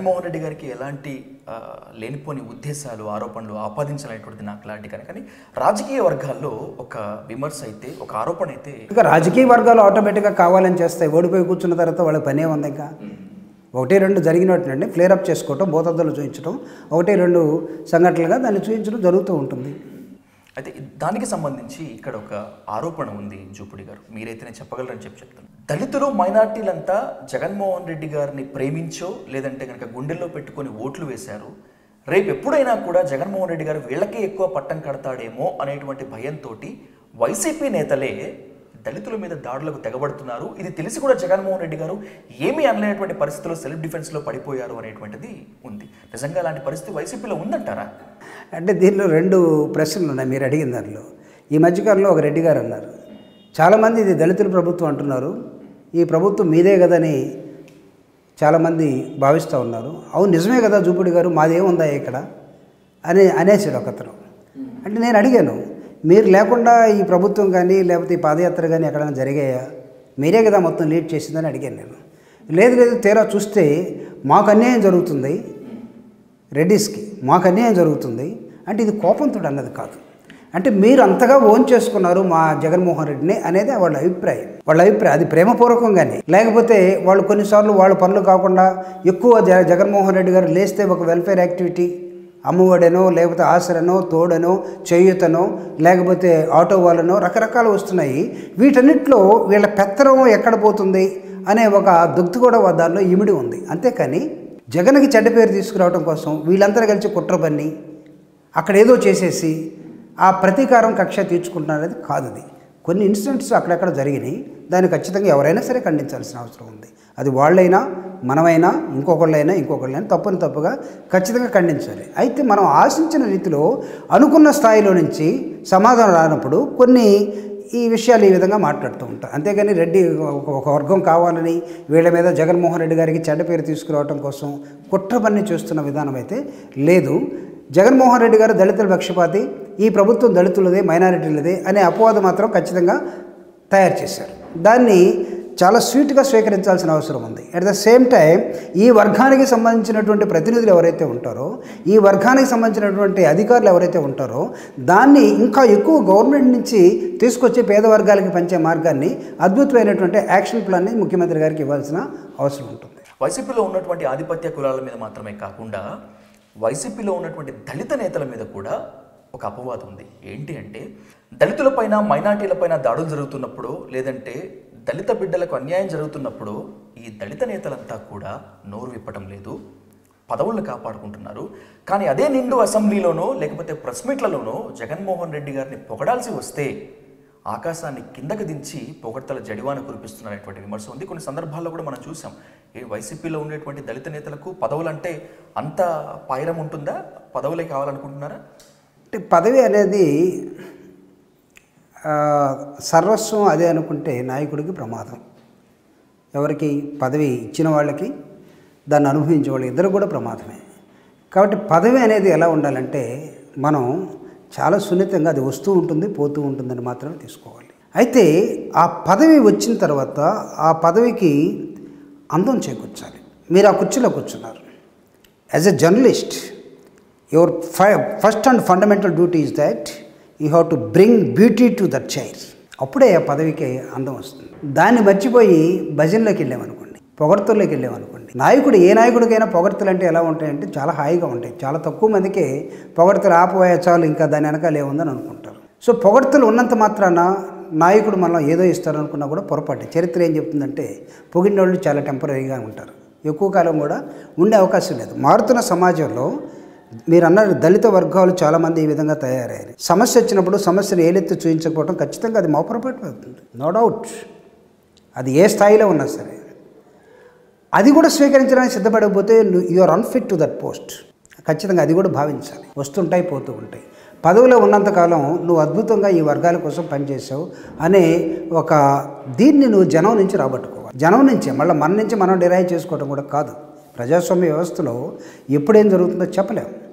జగన్మోహన్ రెడ్డి గారికి ఎలాంటి ఆ, లేనిపోని ఉద్దేశాలు ఆరోపణలు ఆపాదించాలనేటువంటిది నాకు క్లారిటీ కానీ కానీ రాజకీయ వర్గాల్లో ఒక విమర్శ అయితే ఒక ఆరోపణ అయితే ఇక రాజకీయ వర్గాలు ఆటోమేటిక్గా కావాలని చేస్తాయి ఓడిపోయి కూర్చున్న తర్వాత వాళ్ళకి పనే ఉంది ఇంకా ఒకటి రెండు జరిగినట్టుండి ఫ్లేర్ అప్ చేసుకోవటం బోధద్దలు చూపించడం ఒకటి రెండు సంఘటనలుగా దాన్ని చూపించడం జరుగుతూ ఉంటుంది అయితే దానికి సంబంధించి ఇక్కడ ఒక ఆరోపణ ఉంది జూపుడి గారు మీరైతేనే చెప్పగలరని చెప్పి చెప్తాను దళితులు మైనార్టీలంతా జగన్మోహన్ రెడ్డి గారిని ప్రేమించో లేదంటే కనుక గుండెల్లో పెట్టుకొని ఓట్లు వేశారు రేపు ఎప్పుడైనా కూడా జగన్మోహన్ రెడ్డి గారు వీళ్ళకే ఎక్కువ పట్టం కడతాడేమో అనేటువంటి భయంతో వైసీపీ నేతలే దళితుల మీద దాడులకు తెగబడుతున్నారు ఇది తెలిసి కూడా జగన్మోహన్ రెడ్డి గారు ఏమీ అనలేనటువంటి పరిస్థితుల్లో సెల్ఫ్ డిఫెన్స్లో పడిపోయారు అనేటువంటిది ఉంది నిజంగా అలాంటి పరిస్థితి వైసీపీలో ఉందంటారా అంటే దీనిలో రెండు ప్రశ్నలు ఉన్నాయి మీరు అడిగిన దానిలో ఈ మధ్యకాలంలో ఒక రెడ్డి గారు అన్నారు చాలామంది ఇది దళితుల ప్రభుత్వం అంటున్నారు ఈ ప్రభుత్వం మీదే కదని చాలామంది భావిస్తూ ఉన్నారు అవును నిజమే కదా జూపుడి గారు మాదేముందా ఇక్కడ అని అనేసాడు ఒకతను అంటే నేను అడిగాను మీరు లేకుండా ఈ ప్రభుత్వం కానీ లేకపోతే ఈ పాదయాత్ర కానీ ఎక్కడైనా జరిగాయా మీరే కదా మొత్తం లీడ్ చేసిందని అడిగాను నేను లేదు లేదు తీరా చూస్తే మాకు అన్యాయం జరుగుతుంది రెడ్డిస్కి మాకు అన్యాయం జరుగుతుంది అంటే ఇది కోపంతో అన్నది కాదు అంటే మీరు అంతగా ఓన్ చేసుకున్నారు మా జగన్మోహన్ రెడ్డిని అనేది వాళ్ళ అభిప్రాయం వాళ్ళ అభిప్రాయం అది ప్రేమపూర్వకంగానే లేకపోతే వాళ్ళు కొన్నిసార్లు వాళ్ళ పనులు కాకుండా ఎక్కువ జ జగన్మోహన్ రెడ్డి గారు లేస్తే ఒక వెల్ఫేర్ యాక్టివిటీ అమ్మఒడనో లేకపోతే ఆసరనో తోడనో చేయుతనో లేకపోతే ఆటో వాళ్ళనో రకరకాలు వస్తున్నాయి వీటన్నిటిలో వీళ్ళ పెత్తనం ఎక్కడ పోతుంది అనే ఒక దుగ్ధ కూడా దానిలో ఇమిడి ఉంది అంతేకాని జగన్కి చెడ్డ పేరు తీసుకురావడం కోసం వీళ్ళందరూ కలిసి కుట్ర పన్ని అక్కడ ఏదో చేసేసి ఆ ప్రతీకారం కక్ష తీర్చుకుంటున్నారనేది కాదు అది కొన్ని ఇన్సిడెంట్స్ అక్కడక్కడ జరిగినాయి దాన్ని ఖచ్చితంగా ఎవరైనా సరే ఖండించాల్సిన అవసరం ఉంది అది వాళ్ళైనా మనమైనా ఇంకొకళ్ళైనా ఇంకొకళ్ళైనా తప్పుని తప్పుగా ఖచ్చితంగా ఖండించాలి అయితే మనం ఆశించిన రీతిలో అనుకున్న స్థాయిలో నుంచి సమాధానం రానప్పుడు కొన్ని ఈ విషయాలు ఈ విధంగా మాట్లాడుతూ ఉంటారు అంతేగాని రెడ్డి ఒక- ఒక వర్గం కావాలని వీళ్ళ మీద జగన్మోహన్ రెడ్డి గారికి చెడ్డ పేరు తీసుకురావడం కోసం కుట్ర పని చేస్తున్న విధానం అయితే లేదు జగన్మోహన్ రెడ్డి గారు దళితుల పక్షపాతి ఈ ప్రభుత్వం దళితులదే మైనారిటీలదే అనే అపవాదం మాత్రం ఖచ్చితంగా తయారు చేశారు దాన్ని చాలా స్వీట్గా స్వీకరించాల్సిన అవసరం ఉంది అట్ ద సేమ్ టైం ఈ వర్గానికి సంబంధించినటువంటి ప్రతినిధులు ఎవరైతే ఉంటారో ఈ వర్గానికి సంబంధించినటువంటి అధికారులు ఎవరైతే ఉంటారో దాన్ని ఇంకా ఎక్కువ గవర్నమెంట్ నుంచి తీసుకొచ్చి పేద వర్గాలకి పంచే మార్గాన్ని అద్భుతమైనటువంటి యాక్షన్ ప్లాన్ని ముఖ్యమంత్రి గారికి ఇవ్వాల్సిన అవసరం ఉంటుంది వైసీపీలో ఉన్నటువంటి ఆధిపత్య కులాల మీద మాత్రమే కాకుండా వైసీపీలో ఉన్నటువంటి దళిత నేతల మీద కూడా ఒక అపవాదం ఉంది ఏంటి అంటే దళితులపైన మైనార్టీలపైన దాడులు జరుగుతున్నప్పుడు లేదంటే దళిత బిడ్డలకు అన్యాయం జరుగుతున్నప్పుడు ఈ దళిత నేతలంతా కూడా నోరు విప్పటం లేదు పదవులను కాపాడుకుంటున్నారు కానీ అదే నిండు అసెంబ్లీలోనో లేకపోతే ప్రెస్ మీట్లలోనో జగన్మోహన్ రెడ్డి గారిని పొగడాల్సి వస్తే ఆకాశాన్ని కిందకి దించి పొగడ్తల జడివాన కురిపిస్తున్నటువంటి విమర్శ ఉంది కొన్ని సందర్భాల్లో కూడా మనం చూసాం ఏ వైసీపీలో ఉండేటువంటి దళిత నేతలకు పదవులంటే అంత పాయిరం ఉంటుందా పదవులే కావాలనుకుంటున్నారా అంటే పదవి అనేది ఆ, సర్వస్వం అదే అనుకుంటే నాయకుడికి ప్రమాదం ఎవరికి పదవి ఇచ్చిన వాళ్ళకి దాన్ని అనుభవించే వాళ్ళు ఇద్దరు కూడా ప్రమాదమే కాబట్టి పదవి అనేది ఎలా ఉండాలంటే మనం చాలా సున్నితంగా అది వస్తూ ఉంటుంది పోతూ ఉంటుందని మాత్రమే తీసుకోవాలి అయితే ఆ పదవి వచ్చిన తర్వాత ఆ పదవికి అందం చేకూర్చాలి మీరు ఆ కుర్చీలో కూర్చున్నారు as a journalist your first and fundamental duty is that you have to bring beauty to that chair అప్పుడే ఆ పదవికి అందం వస్తుంది దాన్ని మర్చిపోయి భజనలోకి వెళ్ళామనుకోండి పొగడ్తల్లోకి వెళ్ళామనుకోండి నాయకుడు ఏ నాయకుడికైనా పొగడ్తలు అంటే ఎలా ఉంటాయంటే చాలా హాయిగా ఉంటాయి చాలా తక్కువ మందికి పొగడ్తలు ఆపోయా చాలు ఇంకా దాని వెనకాల ఏముందని అనుకుంటారు సో పొగడ్తలు ఉన్నంత మాత్రాన నాయకుడు మనం ఏదో ఇస్తారనుకున్నా కూడా పొరపాటు చరిత్ర ఏం చెప్తుందంటే పొగిడినోళ్ళు చాలా టెంపరీగా ఉంటారు ఎక్కువ కాలం కూడా ఉండే అవకాశం లేదు మారుతున్న సమాజంలో మీరు అన్నారు దళిత వర్గాలు చాలామంది ఈ విధంగా తయారయ్యారు సమస్య వచ్చినప్పుడు సమస్యను ఏలెత్తి చూపించకపోవడం ఖచ్చితంగా అది మా పొరపాటు అవుతుంది నో డౌట్ అది ఏ స్థాయిలో ఉన్నా సరే అది కూడా స్వీకరించడానికి సిద్ధపడకపోతే you are unfit to that post ఖచ్చితంగా అది కూడా భావించాలి వస్తుంటాయి పోతూ ఉంటాయి పదవిలో ఉన్నంతకాలం నువ్వు అద్భుతంగా ఈ వర్గాల కోసం పనిచేసావు అనే ఒక దీన్ని నువ్వు జనం నుంచి రాబట్టుకోవాలి జనం నుంచే మళ్ళీ మన నుంచి మనం డిరైవ్ చేసుకోవడం కూడా కాదు ప్రజాస్వామ్య వ్యవస్థలో ఎప్పుడేం జరుగుతుందో చెప్పలేం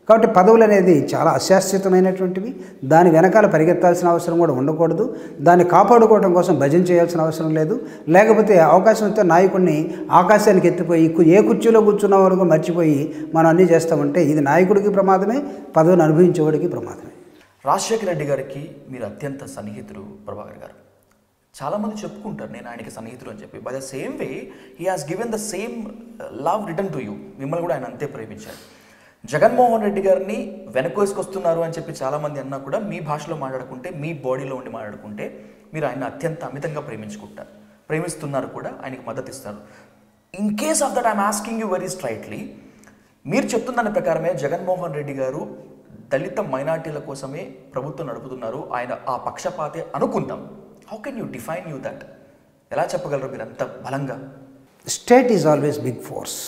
కాబట్టి పదవులు అనేది చాలా అశాశ్వతమైనటువంటివి దాని వెనకాల పరిగెత్తాల్సిన అవసరం కూడా ఉండకూడదు దాన్ని కాపాడుకోవడం కోసం భజన చేయాల్సిన అవసరం లేదు లేకపోతే అవకాశంతో నాయకుడిని ఆకాశానికి ఎత్తిపోయి కు- ఏ కుర్చీలో కూర్చున్న వరకు మర్చిపోయి మనం అన్నీ చేస్తామంటే ఇది నాయకుడికి ప్రమాదమే పదవిని అనుభవించేవాడికి ప్రమాదమే రాజశేఖర రెడ్డి గారికి మీరు అత్యంత సన్నిహితులు ప్రభాకర్ గారు చాలామంది చెప్పుకుంటారు నేను ఆయనకి సన్నిహితుడు అని చెప్పి by the same way he has given the same love return to you మిమ్మల్ని కూడా ఆయన అంతే ప్రేమించారు జగన్మోహన్ రెడ్డి గారిని వెనకేసుకొస్తున్నారు అని చెప్పి చాలామంది అన్నా కూడా మీ భాషలో మాట్లాడుకుంటే మీ బాడీలో ఉండి మాట్లాడుకుంటే మీరు ఆయన అత్యంత అమితంగా ప్రేమించుకుంటారు ప్రేమిస్తున్నారు కూడా ఆయనకి మద్దతు ఇస్తారు in case of that I'm asking you very straightly మీరు చెప్తున్న దాని ప్రకారమే జగన్మోహన్ రెడ్డి గారు దళిత మైనార్టీల కోసమే ప్రభుత్వం నడుపుతున్నారు ఆయన ఆ పక్షపాతే అనుకుందాం how can you define you that ఎలా చెప్పగలరు మీరు అంత బలంగా state is always big force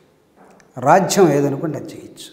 రాజ్యం ఏదనుకుంటే అది చేయొచ్చు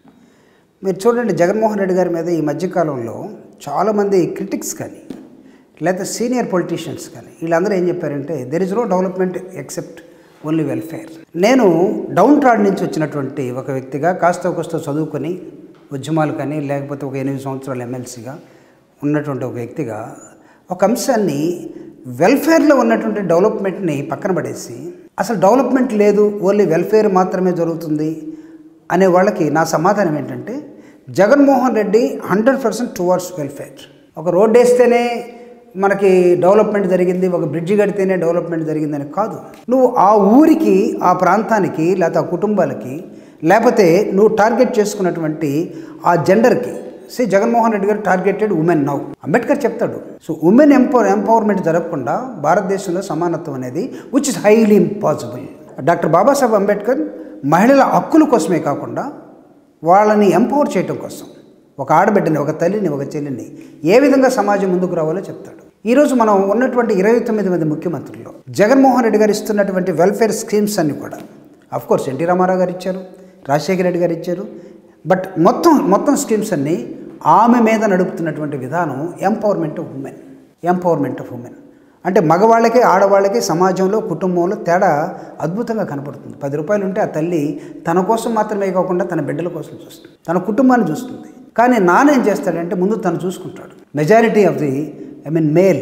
మీరు చూడండి జగన్మోహన్ రెడ్డి గారి మీద ఈ మధ్యకాలంలో చాలామంది క్రిటిక్స్ కానీ లేదా సీనియర్ పొలిటీషియన్స్ కానీ వీళ్ళందరూ ఏం చెప్పారంటే there is no development except only welfare నేను డౌన్ ట్రాడ్ నుంచి వచ్చినటువంటి ఒక వ్యక్తిగా కాస్త కోస్త చదువుకొని ఉద్యమాలు కానీ లేకపోతే ఒక ఎనిమిది సంవత్సరాలు ఎమ్మెల్సీగా ఉన్నటువంటి ఒక వ్యక్తిగా ఒక అంశాన్ని వెల్ఫేర్లో ఉన్నటువంటి డెవలప్మెంట్ని పక్కన పడేసి అసలు డెవలప్మెంట్ లేదు ఓన్లీ వెల్ఫేర్ మాత్రమే జరుగుతుంది అనే వాళ్ళకి నా సమాధానం ఏంటంటే Jaganmohan Reddy hundred percent towards welfare ఒక రోడ్డు వేస్తేనే మనకి డెవలప్మెంట్ జరిగింది ఒక బ్రిడ్జి కడితేనే డెవలప్మెంట్ జరిగిందని కాదు నువ్వు ఆ ఊరికి ఆ ప్రాంతానికి లేకపోతే ఆ కుటుంబాలకి లేకపోతే నువ్వు టార్గెట్ చేసుకున్నటువంటి ఆ జెండర్కి సి జగన్మోహన్ రెడ్డి గారు టార్గెటెడ్ ఉమెన్ నౌ అంబేద్కర్ చెప్తాడు సో ఉమెన్ ఎంపవర్ ఎంపవర్మెంట్ జరగకుండా భారతదేశంలో సమానత్వం అనేది which is highly impossible doctor Babasaheb Ambedkar మహిళల హక్కుల కోసమే కాకుండా వాళ్ళని ఎంపవర్ చేయటం కోసం ఒక ఆడబిడ్డని ఒక తల్లిని ఒక చెల్లిని ఏ విధంగా సమాజం ముందుకు రావాలో చెప్తాడు ఈరోజు మనం ఉన్నటువంటి ఇరవై తొమ్మిది మంది ముఖ్యమంత్రుల్లో జగన్మోహన్ రెడ్డి గారు ఇస్తున్నటువంటి వెల్ఫేర్ స్కీమ్స్ అన్ని కూడా అఫ్ కోర్స్ ఎన్టీ రామారావు గారు ఇచ్చారు రాజశేఖర రెడ్డి గారు ఇచ్చారు బట్ మొత్తం మొత్తం స్కీమ్స్ అన్నీ ఆమె మీద నడుపుతున్నటువంటి విధానం empowerment of women empowerment of women అంటే మగవాళ్ళకి ఆడవాళ్ళకి సమాజంలో కుటుంబంలో తేడా అద్భుతంగా కనపడుతుంది పది రూపాయలు ఉంటే ఆ తల్లి తన కోసం మాత్రమే కాకుండా తన బిడ్డల కోసం చూస్తుంది తన కుటుంబాన్ని చూస్తుంది కానీ నాన్న ఏం చేస్తాడంటే ముందు తను చూసుకుంటాడు majority of the I mean male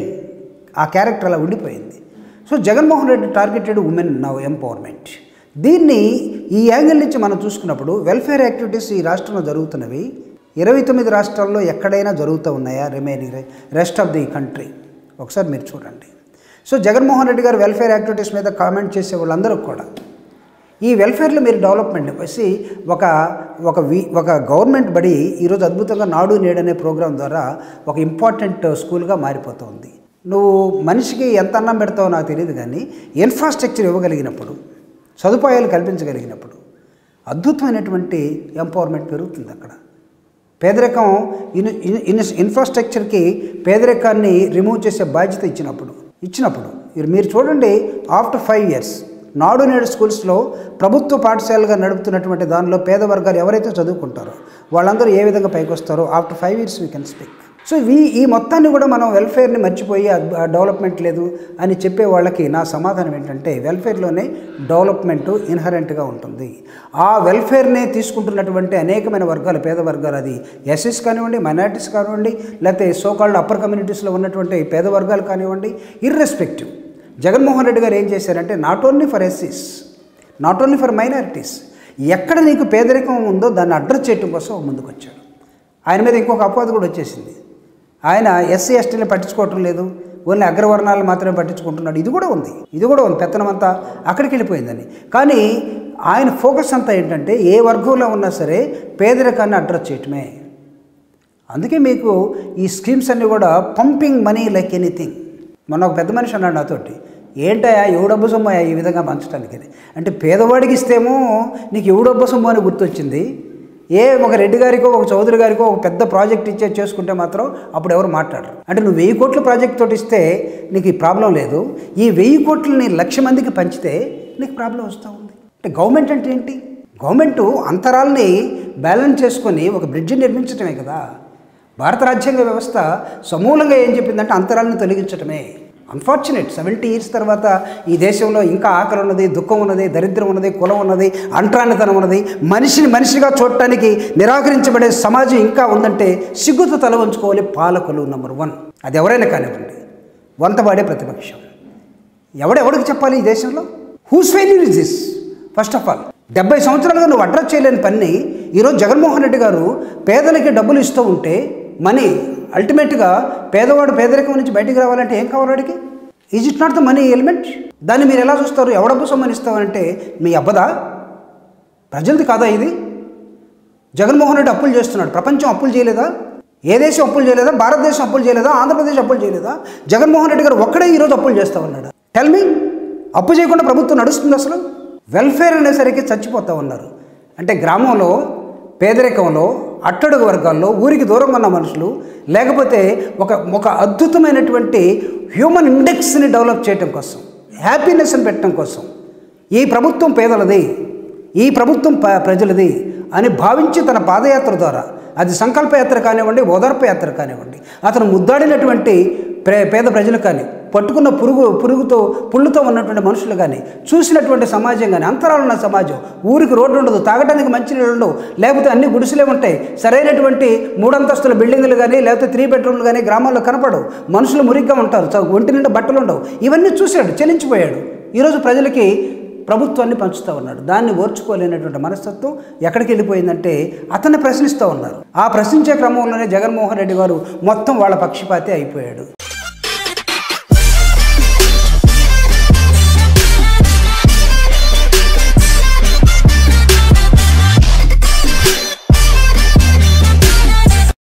uh character అలా ఉండిపోయింది so Jaganmohan Reddy targeted women now empowerment దీన్ని ఈ యాంగిల్ నుంచి మనం చూసుకున్నప్పుడు వెల్ఫేర్ యాక్టివిటీస్ ఈ రాష్ట్రంలో జరుగుతున్నవి ఇరవై తొమ్మిది రాష్ట్రాల్లో ఎక్కడైనా జరుగుతూ ఉన్నాయా remaining rest of the country ఒకసారి మీరు చూడండి సో జగన్మోహన్ రెడ్డి గారు వెల్ఫేర్ యాక్టివిటీస్ మీద కామెంట్ చేసే వాళ్ళందరూ కూడా ఈ వెల్ఫేర్లో మీరు డెవలప్మెంట్ వచ్చి ఒక ఒక వి ఒక గవర్నమెంట్ బడి ఈరోజు అద్భుతంగా నాడు నేడు అనే ప్రోగ్రాం ద్వారా ఒక ఇంపార్టెంట్ స్కూల్గా మారిపోతుంది నువ్వు మనిషికి ఎంత అన్నం పెడతావో నాకు తెలియదు కానీ ఇన్ఫ్రాస్ట్రక్చర్ ఇవ్వగలిగినప్పుడు సదుపాయాలు కల్పించగలిగినప్పుడు అద్భుతమైనటువంటి ఎంపవర్మెంట్ పెరుగుతుంది అక్కడ పేదరికం ఇన్ ఇన్- ఇన్- ఇన్ఫ్రాస్ట్రక్చర్కి పేదరికాన్ని రిమూవ్ చేసే బాధ్యత ఇచ్చినప్పుడు ఇచ్చినప్పుడు మీరు మీరు చూడండి ఆఫ్టర్ ఫైవ్ ఇయర్స్ నాడు నేడు స్కూల్స్లో ప్రభుత్వ పాఠశాలగా నడుపుతున్నటువంటి దానిలో పేద వర్గాలు ఎవరైతే చదువుకుంటారో వాళ్ళందరూ ఏ విధంగా పైకి వస్తారో after five years we can speak so ఈ ఈ మొత్తాన్ని కూడా మనం వెల్ఫేర్ని మర్చిపోయి అద్- ఆ డెవలప్మెంట్ లేదు అని చెప్పే వాళ్ళకి నా సమాధానం ఏంటంటే వెల్ఫేర్లోనే డెవలప్మెంట్ ఇన్హరెంట్గా ఉంటుంది ఆ వెల్ఫేర్నే తీసుకుంటున్నటువంటి అనేకమైన వర్గాలు పేద వర్గాలు అది ఎస్ఎస్ కానివ్వండి మైనారిటీస్ కానివ్వండి లేకపోతే సోకాల్డ్ అప్పర్ కమ్యూనిటీస్లో ఉన్నటువంటి పేద వర్గాలు కానివ్వండి ఇర్రెస్పెక్టివ్ జగన్మోహన్ రెడ్డి గారు ఏం చేశారంటే నాట్ ఓన్లీ ఫర్ ఎస్సీస్ నాట్ ఓన్లీ ఫర్ మైనారిటీస్ ఎక్కడ నీకు పేదరికం ఉందో దాన్ని అడ్రస్ చేయడం కోసం ముందుకు వచ్చాడు ఆయన మీద ఇంకొక అపవాదు కూడా వచ్చేసింది ఆయన ఎస్సీ ఎస్టీని పట్టించుకోవటం లేదు ఓన్లీ అగ్రవర్ణాలు మాత్రమే పట్టించుకుంటున్నాడు ఇది కూడా ఉంది ఇది కూడా ఉంది పెత్తనం అంతా అక్కడికి వెళ్ళిపోయిందని కానీ ఆయన ఫోకస్ అంతా ఏంటంటే ఏ వర్గంలో ఉన్నా సరే పేదరికాన్ని అడ్రస్ చేయటమే అందుకే మీకు ఈ స్కీమ్స్ అన్నీ కూడా పంపింగ్ మనీ లైక్ ఎనీథింగ్ మొన్న ఒక పెద్ద మనిషి అన్నాడు నాతోటి ఏంటయా ఎవడబ్బు సొమ్మయా ఈ విధంగా పంచడానికి ఇది అంటే పేదవాడికి ఇస్తేమో నీకు ఎవడబ్బు సొమ్ము అని గుర్తొచ్చింది ఏ ఒక రెడ్డి గారికో ఒక చౌదరి గారికో ఒక పెద్ద ప్రాజెక్ట్ ఇచ్చే చేసుకుంటే మాత్రం అప్పుడు ఎవరు మాట్లాడరు అంటే నువ్వు వెయ్యి కోట్ల ప్రాజెక్ట్ తోటి ఇస్తే నీకు ఈ ప్రాబ్లం లేదు ఈ వెయ్యి కోట్లని లక్ష మందికి పంచితే నీకు ప్రాబ్లం వస్తూ ఉంది అంటే గవర్నమెంట్ అంటే ఏంటి గవర్నమెంట్ అంతరాల్ని బ్యాలెన్స్ చేసుకొని ఒక బ్రిడ్జి నిర్మించటమే కదా భారత రాజ్యాంగ వ్యవస్థ సమూలంగా ఏం చెప్పిందంటే అంతరాలను తొలగించటమే అన్ఫార్చునేట్ సెవెంటీ ఇయర్స్ తర్వాత ఈ దేశంలో ఇంకా ఆకలి ఉన్నది దుఃఖం ఉన్నది దరిద్రం ఉన్నది కులం ఉన్నది అంటరానితనం ఉన్నది మనిషిని మనిషిగా చూడటానికి నిరాకరించబడే సమాజం ఇంకా ఉందంటే సిగ్గుతో తల వంచుకోవాలి పాలకులు నెంబర్ వన్ అది ఎవరైనా కానివ్వండి వంతవాడే ప్రతిపక్షం ఎవడెవడికి చెప్పాలి ఈ దేశంలో whose failure is this first of all డెబ్బై సంవత్సరాలుగా నువ్వు అడ్రస్ చేయలేని పని ఈరోజు జగన్మోహన్ రెడ్డి గారు పేదలకి డబ్బులు ఇస్తూ ఉంటే మనీ అల్టిమేట్గా పేదవాడు పేదరికం నుంచి బయటికి రావాలంటే ఏం కావాలి వాడికి is it not the money element దాన్ని మీరు ఎలా చూస్తారు ఎవడబ్బు సమ్మనిస్తామంటే మీ అబ్బదా ప్రజలది కాదా ఇది జగన్మోహన్ రెడ్డి అప్పులు చేస్తున్నాడు ప్రపంచం అప్పులు చేయలేదా ఏ దేశం అప్పులు చేయలేదా భారతదేశం అప్పులు చేయలేదా ఆంధ్రప్రదేశ్ అప్పులు చేయలేదా జగన్మోహన్ రెడ్డి గారు ఒక్కడే ఈరోజు అప్పులు చేస్తా ఉన్నాడు టెల్ మీ అప్పు చేయకుండా ప్రభుత్వం నడుస్తుంది అసలు వెల్ఫేర్ అనేసరికి చచ్చిపోతా ఉన్నారు అంటే గ్రామంలో పేదరికంలో అట్టడుగు వర్గాల్లో ఊరికి దూరంగా ఉన్న మనుషులు లేకపోతే ఒక ఒక అద్భుతమైనటువంటి హ్యూమన్ ఇండెక్స్ని డెవలప్ చేయడం కోసం హ్యాపీనెస్ని పెట్టడం కోసం ఈ ప్రభుత్వం పేదలది ఈ ప్రభుత్వం ప- ప్రజలది అని భావించి తన పాదయాత్ర ద్వారా అది సంకల్పయాత్ర కానివ్వండి ఓదార్పు యాత్ర కానివ్వండి అతను ముద్దాడినటువంటి ప్రే పేద ప్రజలు కానీ పట్టుకున్న పురుగు పురుగుతో పుళ్ళుతో ఉన్నటువంటి మనుషులు కానీ చూసినటువంటి సమాజం కానీ అంతరాలు ఉన్న సమాజం ఊరికి రోడ్డు ఉండదు తాగడానికి మంచినీళ్ళు ఉండవు లేకపోతే అన్ని గుడిసెలే ఉంటాయి సరైనటువంటి మూడంతస్తుల బిల్డింగులు కానీ లేకపోతే త్రీ బెడ్రూమ్లు కానీ గ్రామాల్లో కనపడవు మనుషులు మురిగ్గా ఉంటారు చ- ఒంటి నిండా బట్టలు ఉండవు ఇవన్నీ చూశాడు చెలించిపోయాడు ఈరోజు ప్రజలకి ప్రభుత్వాన్ని పంచుతూ ఉన్నాడు దాన్ని ఓర్చుకోలేనటువంటి మనస్తత్వం ఎక్కడికి వెళ్ళిపోయిందంటే అతన్ని ప్రశ్నిస్తూ ఉన్నారు ఆ ప్రశ్నించే క్రమంలోనే జగన్మోహన్ రెడ్డి గారు మొత్తం వాళ్ళ పక్షపాతి అయిపోయాడు